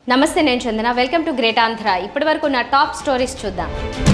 నమస్తే నేను Chandana welcome to great Andhra ఇప్పటి వరకు నా టాప్ స్టోరీస్ చూద్దాం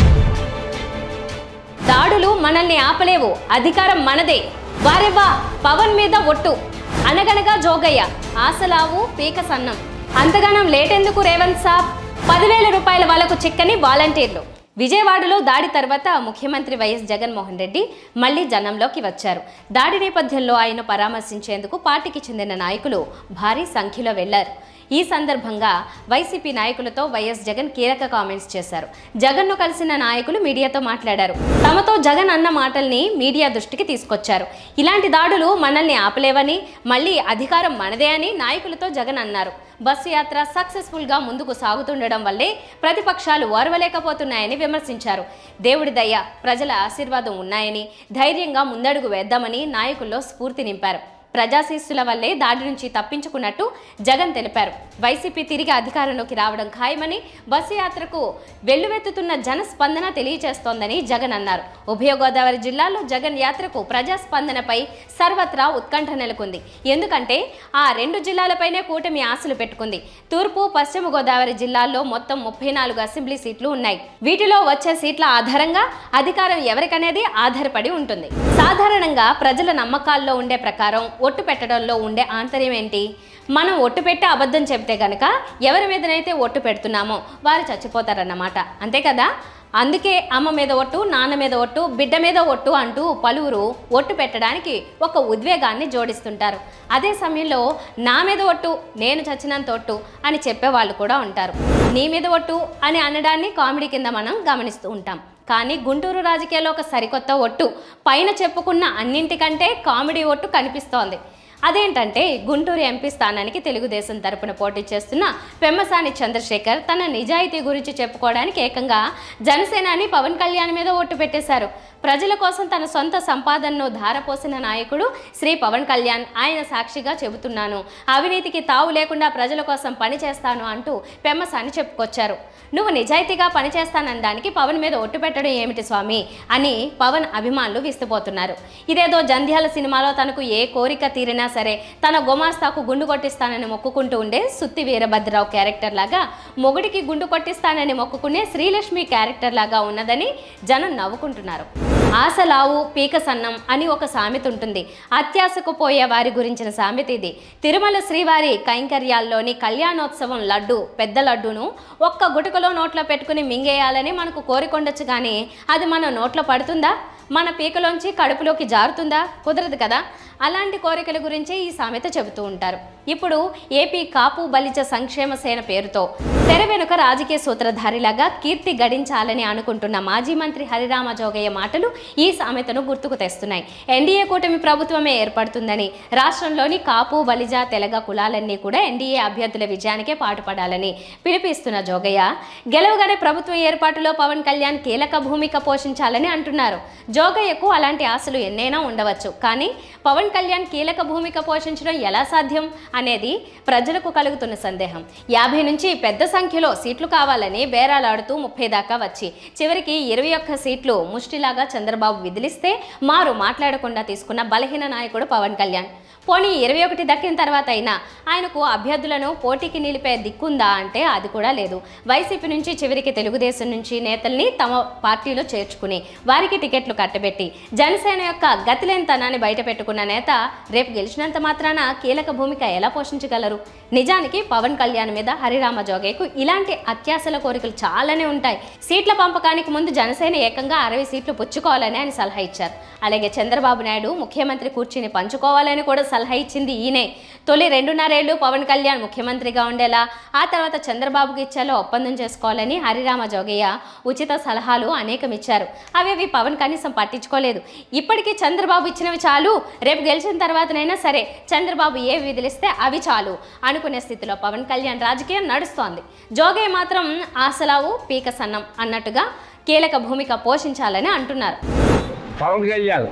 దాడులు మనల్ని ఆపలేవు అధికారం మనదే వారెవ్వా పవన్ మీద ఒట్టు అనగనగా జోగయ్య ఆసలావు పీక సన్నం అంతగానం లేటెందుకు రేవంత్ సాబ్ పదివేల రూపాయల వాళ్ళకు చిక్కని వాలంటీర్లు విజయవాడలో దాడి తర్వాత ముఖ్యమంత్రి వైఎస్ జగన్మోహన్ రెడ్డి మళ్లీ జనంలోకి వచ్చారు దాడి నేపథ్యంలో ఆయన పరామర్శించేందుకు పార్టీకి చెందిన నాయకులు భారీ సంఖ్యలో వెళ్లారు ఈ సందర్భంగా వైసీపీ నాయకులతో వైఎస్ జగన్ కీలక కామెంట్స్ చేశారు జగన్ను కలిసిన నాయకులు మీడియాతో మాట్లాడారు తమతో జగన్ అన్న మాటల్ని మీడియా దృష్టికి తీసుకొచ్చారు ఇలాంటి దాడులు మనల్ని ఆపలేవని మళ్ళీ అధికారం మనదే అని నాయకులతో జగన్ అన్నారు బస్సు యాత్ర సక్సెస్ఫుల్ గా ముందుకు సాగుతుండడం వల్లే ప్రతిపక్షాలు ఓర్వలేకపోతున్నాయని విమర్శించారు దేవుడి దయ ప్రజల ఆశీర్వాదం ఉన్నాయని ధైర్యంగా ముందడుగు వేద్దామని నాయకుల్లో స్ఫూర్తి నింపారు ప్రజాశీస్సుల వల్లే దాడి నుంచి తప్పించుకున్నట్టు జగన్ తెలిపారు వైసీపీ తిరిగి అధికారంలోకి రావడం ఖాయమని బస్సు యాత్రకు వెల్లువెత్తుతున్న జన స్పందన తెలియజేస్తోందని జగన్ అన్నారు ఉభయ గోదావరి జిల్లాలో జగన్ యాత్రకు ప్రజాస్పందనపై సర్వత్రా ఉత్కంఠ నెలకొంది ఎందుకంటే ఆ రెండు జిల్లాలపైనే కూటమి ఆశలు పెట్టుకుంది తూర్పు పశ్చిమ గోదావరి జిల్లాల్లో మొత్తం ముప్పై నాలుగు అసెంబ్లీ సీట్లు ఉన్నాయి వీటిలో వచ్చే సీట్ల ఆధారంగా అధికారం ఎవరికనేది ఆధారపడి ఉంటుంది సాధారణంగా ప్రజల నమ్మకాల్లో ఉండే ప్రకారం ఒట్టు పెట్టడంలో ఉండే ఆంతర్యం ఏంటి మనం ఒట్టు పెట్టి అబద్ధం చెప్తే గనక ఎవరి మీదనైతే ఒట్టు పెడుతున్నామో వారు చచ్చిపోతారన్నమాట అంతే కదా అందుకే అమ్మ మీద ఒట్టు నాన్న మీద ఒట్టు బిడ్డ మీద ఒట్టు అంటూ పలువురు ఒట్టు పెట్టడానికి ఒక ఉద్వేగాన్ని జోడిస్తుంటారు అదే సమయంలో నా మీద ఒట్టు నేను చచ్చినంత ఒట్టు అని చెప్పేవాళ్ళు కూడా ఉంటారు నీ మీద ఒట్టు అని అనడాన్ని కామెడీ కింద మనం గమనిస్తూ ఉంటాం కానీ గుంటూరు రాజకీయాల్లో ఒక సరికొత్త ఒట్టు పైన చెప్పుకున్న అన్నింటికంటే కామెడీ ఒట్టు కనిపిస్తోంది అదేంటంటే గుంటూరు ఎంపీ స్థానానికి తెలుగుదేశం తరపున పోటీ చేస్తున్న పెమ్మసాని చంద్రశేఖర్ తన నిజాయితీ గురించి చెప్పుకోవడానికి ఏకంగా జనసేనాని పవన్ కళ్యాణ్ మీద ఓటు పెట్టేశారు ప్రజల కోసం తన సొంత సంపాదనను ధారపోసిన నాయకుడు శ్రీ పవన్ కళ్యాణ్ ఆయన సాక్షిగా చెబుతున్నాను అవినీతికి తావు లేకుండా ప్రజల కోసం పని చేస్తాను అంటూ పెమ్మసాని చెప్పుకొచ్చారు నువ్వు నిజాయితీగా పనిచేస్తాననడానికి పవన్ మీద ఒట్టు పెట్టడం ఏమిటి స్వామి అని పవన్ అభిమానులు విస్తుపోతున్నారు ఇదేదో జంధ్యాల సినిమాలో తనకు ఏ కోరిక తీరినా సరే తన గుమాస్తాకు గుండు కొట్టిస్తానని మొక్కుకుంటూ ఉండే సుత్తి వీరభద్రరావు క్యారెక్టర్ లాగా మొగుడికి గుండు కొట్టిస్తానని మొక్కుకునే శ్రీలక్ష్మి క్యారెక్టర్ లాగా ఉన్నదని జనం నవ్వుకుంటున్నారు ఆశలావు పీక సన్నం అని ఒక సామెత ఉంటుంది అత్యాశకు పోయే వారి గురించిన సామెత ఇది తిరుమల శ్రీవారి కైంకర్యాల్లోని కళ్యాణోత్సవం లడ్డు పెద్ద లడ్డును ఒక్క గుటకలో నోట్లో పెట్టుకుని మింగేయాలని మనకు కోరికొండొచ్చు కానీ అది మన నోట్లో పడుతుందా మన పీకలోంచి కడుపులోకి జారుతుందా కుదరదు కదా అలాంటి కోరికల గురించే ఈ సామెత చెబుతూ ఉంటారు ఇప్పుడు ఏపీ కాపు బలిజ సంక్షేమ సేన పేరుతో తెర వెనుక రాజకీయ సూత్రధారిలాగా కీర్తి గడించాలని అనుకుంటున్న మాజీ మంత్రి హరిరామ జోగయ్య మాటలు ఈ సామెతను గుర్తుకు తెస్తున్నాయి ఎన్డీఏ కూటమి ప్రభుత్వమే ఏర్పడుతుందని రాష్ట్రంలోని కాపు బలిజ తెలగ కులాలన్నీ కూడా ఎన్డీఏ అభ్యర్థుల విజయానికే పాటుపడాలని పిలుపిస్తున్న జోగయ్య గెలవగానే ప్రభుత్వం ఏర్పాటులో పవన్ కళ్యాణ్ కీలక భూమిక పోషించాలని అంటున్నారు జోగయ్యకు అలాంటి ఆశలు ఎన్నైనా ఉండవచ్చు కానీ పవన్ కళ్యాణ్ కీలక భూమిక పోషించడం ఎలా సాధ్యం అనేది ప్రజలకు కలుగుతున్న సందేహం యాభై నుంచి పెద్ద సంఖ్యలో సీట్లు కావాలని బేరాలాడుతూ ముప్పై దాకా వచ్చి చివరికి ఇరవై ఒక్క సీట్లు ముష్టిలాగా చంద్రబాబు విదిలిస్తే మారు మాట్లాడకుండా తీసుకున్న బలహీన నాయకుడు పవన్ కళ్యాణ్ పోనీ ఇరవై ఒకటి దక్కిన తర్వాత అయినా ఆయనకు అభ్యర్థులను పోటీకి నిలిపే దిక్కుందా అంటే అది కూడా లేదు వైసీపీ నుంచి చివరికి తెలుగుదేశం నుంచి నేతల్ని తమ పార్టీలో చేర్చుకుని వారికి టికెట్లు కట్టబెట్టి జనసేన యొక్క గతిలేనితనాన్ని బయట పెట్టుకున్న నేత రేపు గెలిచినంత మాత్రాన కీలక భూమిక ఎలా పోషించగలరు నిజానికి పవన్ కళ్యాణ్ మీద హరిరామ జోగేకు ఇలాంటి అత్యాశల కోరికలు చాలానే ఉంటాయి సీట్ల పంపకానికి ముందు జనసేన ఏకంగా అరవై సీట్లు పుచ్చుకోవాలని ఆయన సలహా ఇచ్చారు అలాగే చంద్రబాబు నాయుడు ముఖ్యమంత్రి కూర్చుని పంచుకోవాలని కూడా సలహా ఇచ్చింది ఈయనే తొలి రెండున్నరేళ్లు పవన్ కళ్యాణ్ ముఖ్యమంత్రిగా ఉండేలా ఆ తర్వాత చంద్రబాబుకి ఇచ్చేలా ఒప్పందం చేసుకోవాలని హరిరామ జోగయ్య ఉచిత సలహాలు అనేకం ఇచ్చారు అవేవి పవన్ కనీసం పట్టించుకోలేదు ఇప్పటికీ చంద్రబాబు ఇచ్చినవి చాలు రేపు గెలిచిన తర్వాతనైనా సరే చంద్రబాబు ఏ విధులిస్తే అవి చాలు అనుకునే స్థితిలో పవన్ కళ్యాణ్ రాజకీయం నడుస్తోంది జోగయ్య మాత్రం ఆసలావు పీక సన్నం అన్నట్టుగా కీలక భూమిక పోషించాలని అంటున్నారు పవన్ కళ్యాణ్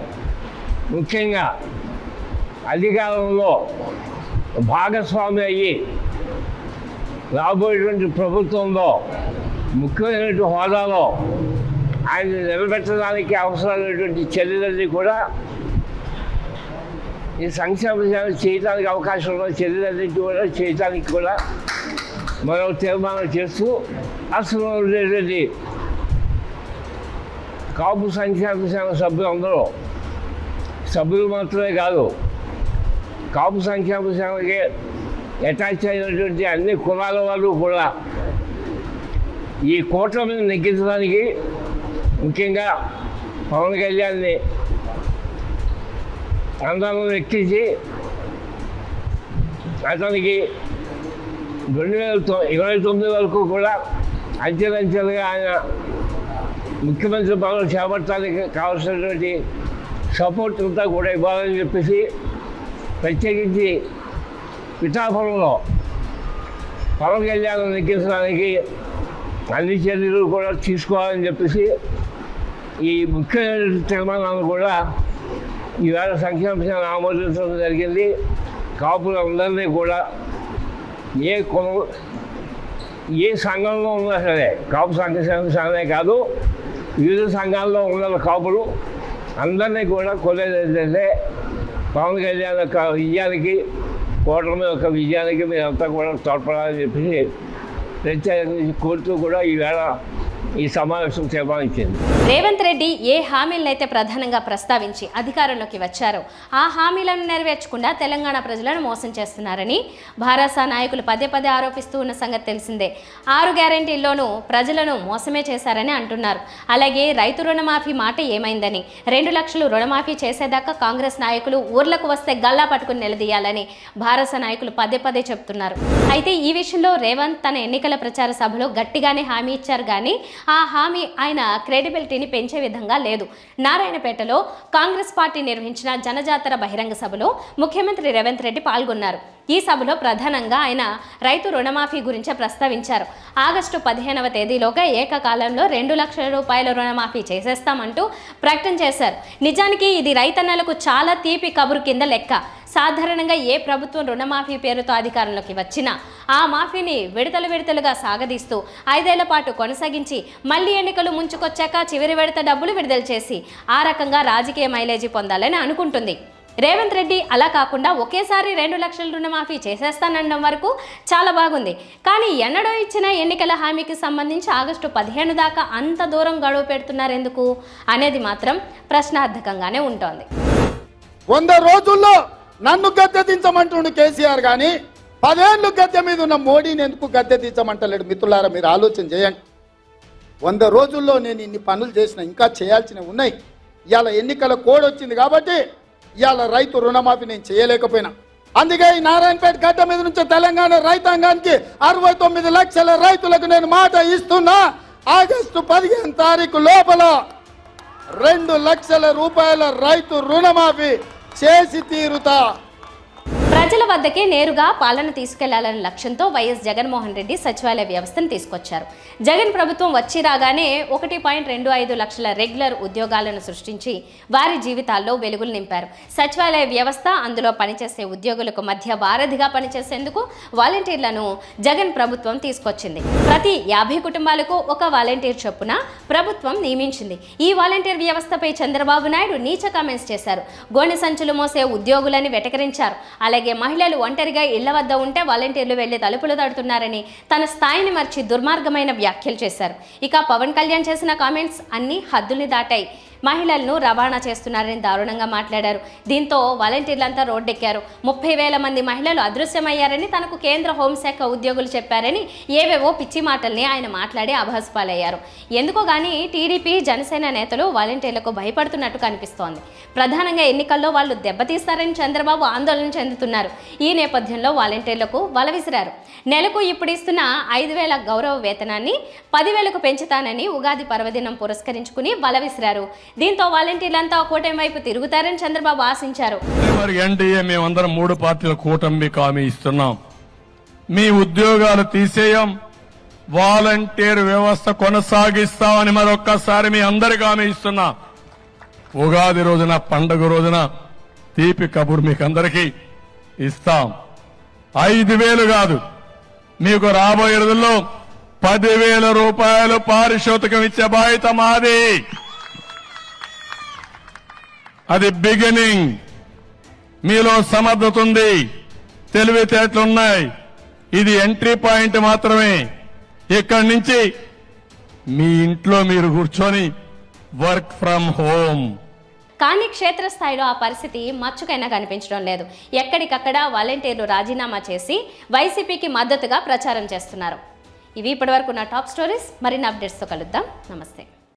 ముఖ్యంగా అధికారంలో భాగస్వామి అయ్యి రాబోయేటువంటి ప్రభుత్వంలో ముఖ్యమైనటువంటి హోదాలో ఆయన నిలబెట్టడానికి అవసరమైనటువంటి చర్యలన్నీ కూడా ఈ సంక్షేమ సేవ చేయడానికి అవకాశం ఉన్న చర్యలన్నింటి కూడా చేయడానికి కూడా మరో తీర్మానం చేస్తూ అసలు ఉండేటువంటి కాపు సంక్షేమ సంఘ సభ్యులందరూ సభ్యులు మాత్రమే కాదు కాపు సంక్షేమ సంఘకి అటాచ్ అయినటువంటి అన్ని కులాల వాళ్ళు కూడా ఈ కూటమిని నెగ్గించడానికి ముఖ్యంగా పవన్ కళ్యాణ్ని అందరం ఎక్కించి అతనికి రెండు వేల తొ ఇరవై తొమ్మిది వరకు కూడా అంచెలంచెలుగా ఆయన ముఖ్యమంత్రి పదవులు చేపట్టడానికి కావాల్సినటువంటి సపోర్ట్ అంతా కూడా ఇవ్వాలని చెప్పేసి ప్రత్యేకించి పిఠాపురంలో పవన్ కళ్యాణ్ నెగ్గించడానికి అన్ని చర్యలు కూడా తీసుకోవాలని చెప్పేసి ఈ ముఖ్యమైన తీర్మానాలు కూడా ఈవేళ సంక్షేమ సంఘం ఆమోదించడం జరిగింది కాపులందరినీ కూడా ఏ కులం ఏ సంఘంలో ఉన్నా సరే కాపు సంక్షేమ సంఘమే కాదు వివిధ సంఘాల్లో ఉన్న కాపులు అందరినీ కూడా కొనేది ఏంటంటే పవన్ కళ్యాణ్ యొక్క విజయానికి కూటమి యొక్క విజయానికి మీరంతా కూడా తోడ్పడాలని చెప్పేసి ప్రత్యేకంగా కోరుతూ కూడా ఈవేళ ఈ సమావేశం తీర్మానించింది రేవంత్ రెడ్డి ఏ హామీలనైతే ప్రధానంగా ప్రస్తావించి అధికారంలోకి వచ్చారో ఆ హామీలను నెరవేర్చకుండా తెలంగాణ ప్రజలను మోసం చేస్తున్నారని భారస నాయకులు పదే పదే ఆరోపిస్తూ ఉన్న సంగతి తెలిసిందే ఆరు గ్యారంటీల్లోనూ ప్రజలను మోసమే చేశారని అంటున్నారు అలాగే రైతు రుణమాఫీ మాట ఏమైందని రెండు లక్షలు రుణమాఫీ చేసేదాకా కాంగ్రెస్ నాయకులు ఊర్లకు వస్తే గల్లా పట్టుకుని నిలదీయాలని భారస నాయకులు పదే పదే చెప్తున్నారు అయితే ఈ విషయంలో రేవంత్ తన ఎన్నికల ప్రచార సభలో గట్టిగానే హామీ ఇచ్చారు కానీ ఆ హామీ ఆయన క్రెడిబిలిటీని పెంచే విధంగా లేదు నారాయణపేటలో కాంగ్రెస్ పార్టీ నిర్వహించిన జనజాతర బహిరంగ సభలో ముఖ్యమంత్రి రేవంత్ రెడ్డి పాల్గొన్నారు ఈ సభలో ప్రధానంగా ఆయన రైతు రుణమాఫీ గురించే ప్రస్తావించారు ఆగస్టు పదిహేనవ తేదీలోగా ఏకకాలంలో రెండు లక్షల రూపాయల రుణమాఫీ చేసేస్తామంటూ ప్రకటన చేశారు నిజానికి ఇది రైతన్నలకు చాలా తీపి కబురు కింద లెక్క సాధారణంగా ఏ ప్రభుత్వం రుణమాఫీ పేరుతో అధికారంలోకి వచ్చినా ఆ మాఫీని విడతలు విడతలుగా సాగదీస్తూ ఐదేళ్ల పాటు కొనసాగించి మళ్లీ ఎన్నికలు ముంచుకొచ్చాక చివరి విడత డబ్బులు విడుదల చేసి ఆ రకంగా రాజకీయ మైలేజీ పొందాలని అనుకుంటుంది రేవంత్ రెడ్డి అలా కాకుండా ఒకేసారి రెండు లక్షల రుణమాఫీ చేసేస్తానడం వరకు చాలా బాగుంది కానీ ఎన్నడో ఇచ్చిన ఎన్నికల హామీకి సంబంధించి ఆగస్టు పదిహేను దాకా అంత దూరం గడువు పెడుతున్నారెందుకు అనేది మాత్రం ప్రశ్నార్థకంగానే ఉంటోంది వంద రోజుల్లో నన్ను గద్దె దించమంటుండు కేసీఆర్ కానీ పదేళ్ళు గద్దె మీద ఉన్న మోడీని ఎందుకు గద్దె దించమంటలేడు మిత్రులారా మీరు ఆలోచన చేయండి వంద రోజుల్లో నేను ఇన్ని పనులు చేసిన ఇంకా చేయాల్సినవి ఉన్నాయి ఇవాళ ఎన్నికల కోడ్ వచ్చింది కాబట్టి ఇవాళ రైతు రుణమాఫీ నేను చేయలేకపోయినా అందుకే ఈ నారాయణపేట గడ్డ మీద నుంచి తెలంగాణ రైతాంగానికి అరవై తొమ్మిది లక్షల రైతులకు నేను మాట ఇస్తున్నా ఆగస్టు పదిహేను తారీఖు లోపల రెండు లక్షల రూపాయల రైతు రుణమాఫీ చేసి తీరుతా ప్రజల వద్దకే నేరుగా పాలన తీసుకెళ్లాలనే లక్ష్యంతో వైఎస్ జగన్మోహన్ రెడ్డి సచివాలయ వ్యవస్థను తీసుకొచ్చారు జగన్ ప్రభుత్వం వచ్చి రాగానే ఒకటి పాయింట్ రెండు ఐదు లక్షల రెగ్యులర్ ఉద్యోగాలను సృష్టించి వారి జీవితాల్లో వెలుగులు నింపారు సచివాలయ వ్యవస్థ అందులో పనిచేసే ఉద్యోగులకు మధ్య వారధిగా పనిచేసేందుకు వాలంటీర్లను జగన్ ప్రభుత్వం తీసుకొచ్చింది ప్రతి యాభై కుటుంబాలకు ఒక వాలంటీర్ చొప్పున ప్రభుత్వం నియమించింది ఈ వాలంటీర్ వ్యవస్థపై చంద్రబాబు నాయుడు నీచ కామెంట్స్ చేశారు గోనె సంచులు మోసే ఉద్యోగులని వెటకరించారు అలాగే మహిళలు ఒంటరిగా ఇళ్ల వద్ద ఉంటే వాలంటీర్లు వెళ్లి తలుపులు తడుతున్నారని తన స్థాయిని మర్చి దుర్మార్గమైన వ్యాఖ్యలు చేశారు ఇక పవన్ కళ్యాణ్ చేసిన కామెంట్స్ అన్ని హద్దుల్ని దాటాయి మహిళలను రవాణా చేస్తున్నారని దారుణంగా మాట్లాడారు దీంతో వాలంటీర్లంతా రోడ్డెక్కారు ముప్పై వేల మంది మహిళలు అదృశ్యమయ్యారని తనకు కేంద్ర హోంశాఖ ఉద్యోగులు చెప్పారని ఏవేవో పిచ్చి మాటల్ని ఆయన మాట్లాడి అభాసుపాలయ్యారు ఎందుకో గానీ టీడీపీ జనసేన నేతలు వాలంటీర్లకు భయపడుతున్నట్టు కనిపిస్తోంది ప్రధానంగా ఎన్నికల్లో వాళ్ళు దెబ్బతీస్తారని చంద్రబాబు ఆందోళన చెందుతున్నారు ఈ నేపథ్యంలో వాలంటీర్లకు వల విసిరారు నెలకు ఇప్పుడు ఇస్తున్న ఐదు వేల గౌరవ వేతనాన్ని పదివేలకు పెంచుతానని ఉగాది పర్వదినం పురస్కరించుకుని వల విసిరారు దీంతో వాలంటీర్లంతా కూటమి వైపు తిరుగుతారని చంద్రబాబు ఆశించారు మరి ఎన్డీఏ మేమందరం మూడు పార్టీల కూటమి మీకు హామీ ఇస్తున్నాం మీ ఉద్యోగాలు తీసేయం వాలంటీర్ వ్యవస్థ కొనసాగిస్తామని మరొక్కసారి మీ అందరికి హామీ ఇస్తున్నా ఉగాది రోజున పండుగ రోజున తీపి కబురు మీకు అందరికీ ఇస్తాం ఐదు వేలు కాదు మీకు రాబోయే రోజుల్లో పదివేల రూపాయలు పారితోషికం ఇచ్చే బాధ్యత మాది అది బిగినింగ్ మీలో సమర్థత ఉంది తెలివితేటలున్నాయి ఇది ఎంట్రీ పాయింట్ మాత్రమే ఇక్కడి నుంచి మీ ఇంట్లో మీరు కూర్చొని వర్క్ ఫ్రమ్ హోమ్ కానీ క్షేత్రస్థాయిలో ఆ పరిస్థితి మచ్చుకైనా కనిపించడం లేదు ఎక్కడికక్కడ వాలంటీర్లు రాజీనామా చేసి వైసీపీకి మద్దతుగా ప్రచారం చేస్తున్నారు ఇవి ఇప్పటివరకు నా టాప్ స్టోరీస్ మరిన్ని అప్డేట్స్తో కలుద్దాం నమస్తే